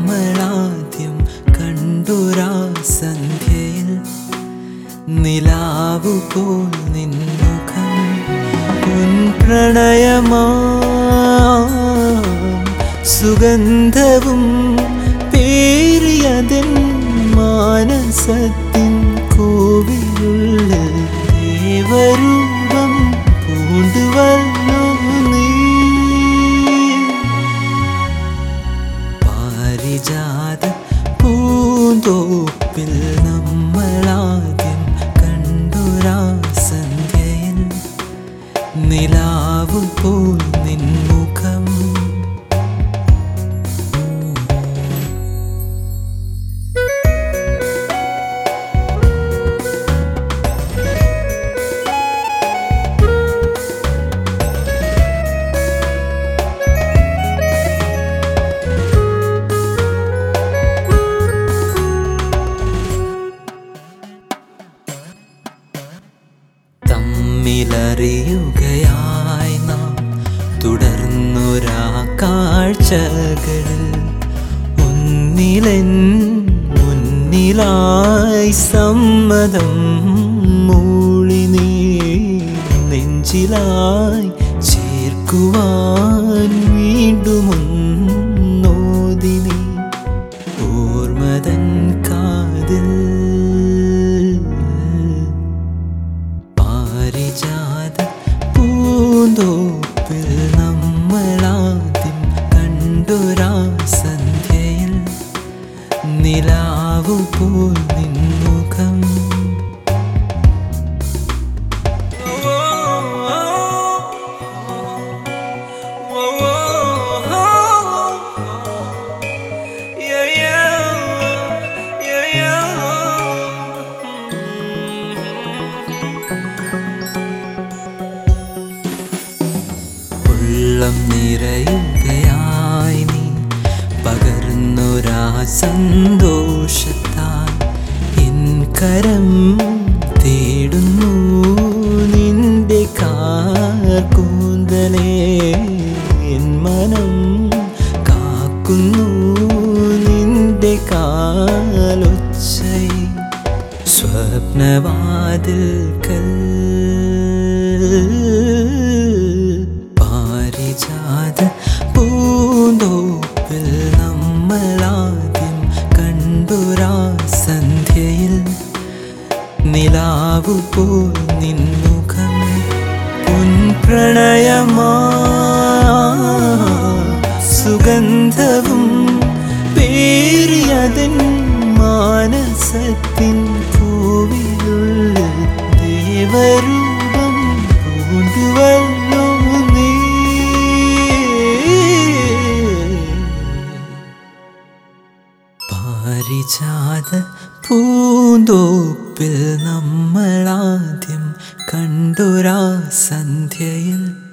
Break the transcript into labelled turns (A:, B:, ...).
A: നമ്മളാദ്യം കണ്ടുരാ സന്ധ്യയിൽ നിലാവു പോൽ നിന്നുഖം പ്രണയമാ സുഗന്ധവും പേരിയതൻ മാനസത്തിൻ കോവിലുള്ള ദേവരൂപം പൂണ്ടുവല്ലോ നീ പാരിജാത പൂന്തോപ്പിൽ നമ്മളാദ്യം കണ്ടുരാ സന്ധ്യയിൽ നിലാവു പോൽ നിൻമുഖം തമ്മിലറിയുകയായി നാം തുടർന്നൊരാ കാഴ്ചകളിൽ ഒന്നിലൻ മുന്നിലായി സമ്മതം മൂളി നീ നെഞ്ചിലായി ചേർക്കുവാൻ വീണ്ടുമൊന്നോതി നീ ഓർമ്മതൻ കാതിൽ പാരിജാത പൂന്തോപ്പിൽ നമ്മളാദ്യം കണ്ടുരാ സന്ധ്യയിൽ നിലാവു പോൽ നിൻമുഖം Yeah, yeah, yeah, ഉള്ളം നിറയുകയായി നീ പകർന്നൊരാ സന്തോഷത്താൽ എൻ കരം തേടുന്നു നിന്റെ കാർക്കൂന്തലേ എൻ മനം കാക്കുന്നു നിന്റെ കാലൊച്ചയെ സ്വപ്നവാതിൽക്കൽ പാരിജാത പൂന്തോപ്പിൽ നമ്മളാദ്യം കണ്ടുരാ സന്ധ്യയിൽ നിലാവു പോൽ നിൻമുഖം പുൻപ്രണയമാ സുഗന്ധവും പേരിയതൻ മാനസത്തിൻ കോവിലുള്ള ദേവരൂപം പൂണ്ടുവല്ലോ നീ പാരിജാത പൂന്തോപ്പിൽ നമ്മളാദ്യം കണ്ടുരാ സന്ധ്യയിൽ